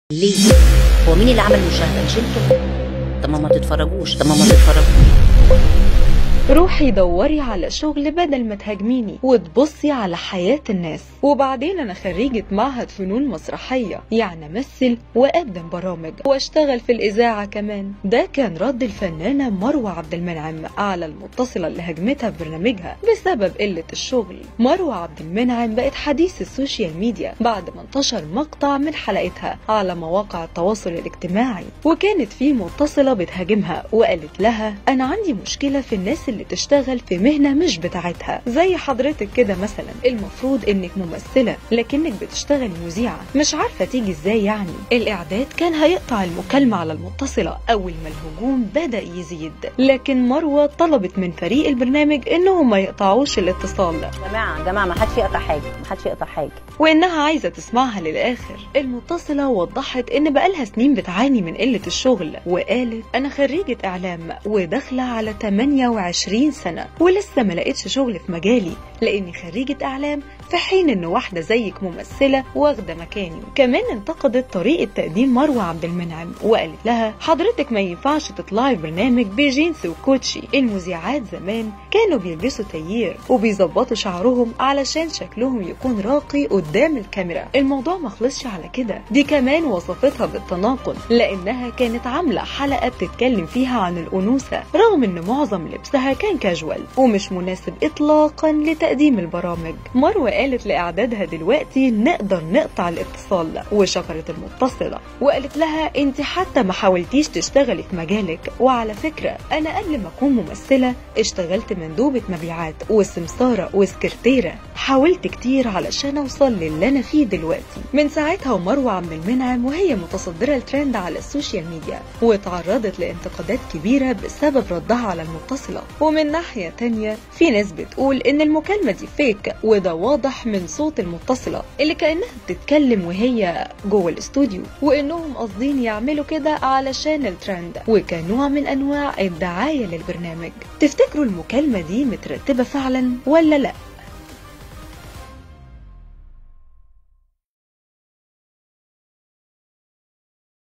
ليه؟ هو مين اللي عمل مشاهدة مش انتوا؟ طب ما ما تتفرجوش طب ما ما تتفرجوش روحي دوري على شغل بدل ما تهاجميني وتبصي على حياة الناس وبعدين أنا خريجة معهد فنون مسرحية يعني أمثل وأقدم برامج وأشتغل في الإذاعة كمان ده كان رد الفنانة مروة عبد المنعم على المتصلة اللي هاجمتها في برنامجها بسبب قلة الشغل مروة عبد المنعم بقت حديث السوشيال ميديا بعد ما انتشر مقطع من حلقتها على مواقع التواصل الاجتماعي وكانت في متصلة بتهاجمها وقالت لها أنا عندي مشكلة في الناس اللي تشتغل في مهنة مش بتاعتها زي حضرتك كده مثلا المفروض انك ممثلة لكنك بتشتغل مذيعة مش عارفة تيجي ازاي يعني الاعداد كان هيقطع المكالمة على المتصلة اول ما الهجوم بدأ يزيد لكن مروة طلبت من فريق البرنامج انهم ما يقطعوش الاتصال جماعة جماعة ما حدش يقطع حاجة ما حدش يقطع حاجة وانها عايزة تسمعها للاخر المتصلة وضحت ان بقالها سنين بتعاني من قلة الشغل وقالت انا خريجة اعلام وداخلة على 28 سنة ولسه ما لقيتش شغل في مجالي لاني خريجة اعلام في حين ان واحدة زيك ممثلة واخدة مكاني كمان انتقدت طريقة تقديم مروة عبد المنعم وقالت لها حضرتك ما ينفعش تطلعي برنامج بجينز وكوتشي المذيعات زمان كانوا بيلبسوا تيير وبيظبطوا شعرهم علشان شكلهم يكون راقي قدام الكاميرا الموضوع ما خلصش على كده دي كمان وصفتها بالتناقض لانها كانت عاملة حلقة بتتكلم فيها عن الانوثة رغم ان معظم لبسها كان كاجوال ومش مناسب اطلاقا لتقديم البرامج مروة قالت لإعدادها دلوقتي نقدر نقطع الاتصال وشكرت المتصلة وقالت لها انت حتى ما حاولتيش تشتغلي في مجالك وعلى فكرة أنا قبل ما أكون ممثلة اشتغلت مندوبة مبيعات وسمسارة وسكرتيرة حاولت كتير علشان أوصل للي أنا فيه دلوقتي من ساعتها ومروة عبد المنعم وهي متصدرة الترند على السوشيال ميديا وتعرضت لانتقادات كبيرة بسبب ردها على المتصلة ومن ناحية تانية في ناس بتقول إن المكالمة دي فيك وده واضح من صوت المتصلة اللي كأنها بتتكلم وهي جوه الاستوديو وإنهم قاصدين يعملوا كده علشان الترند وكنوع من أنواع الدعاية للبرنامج تفتكروا المكالمة دي مترتبة فعلا ولا لأ؟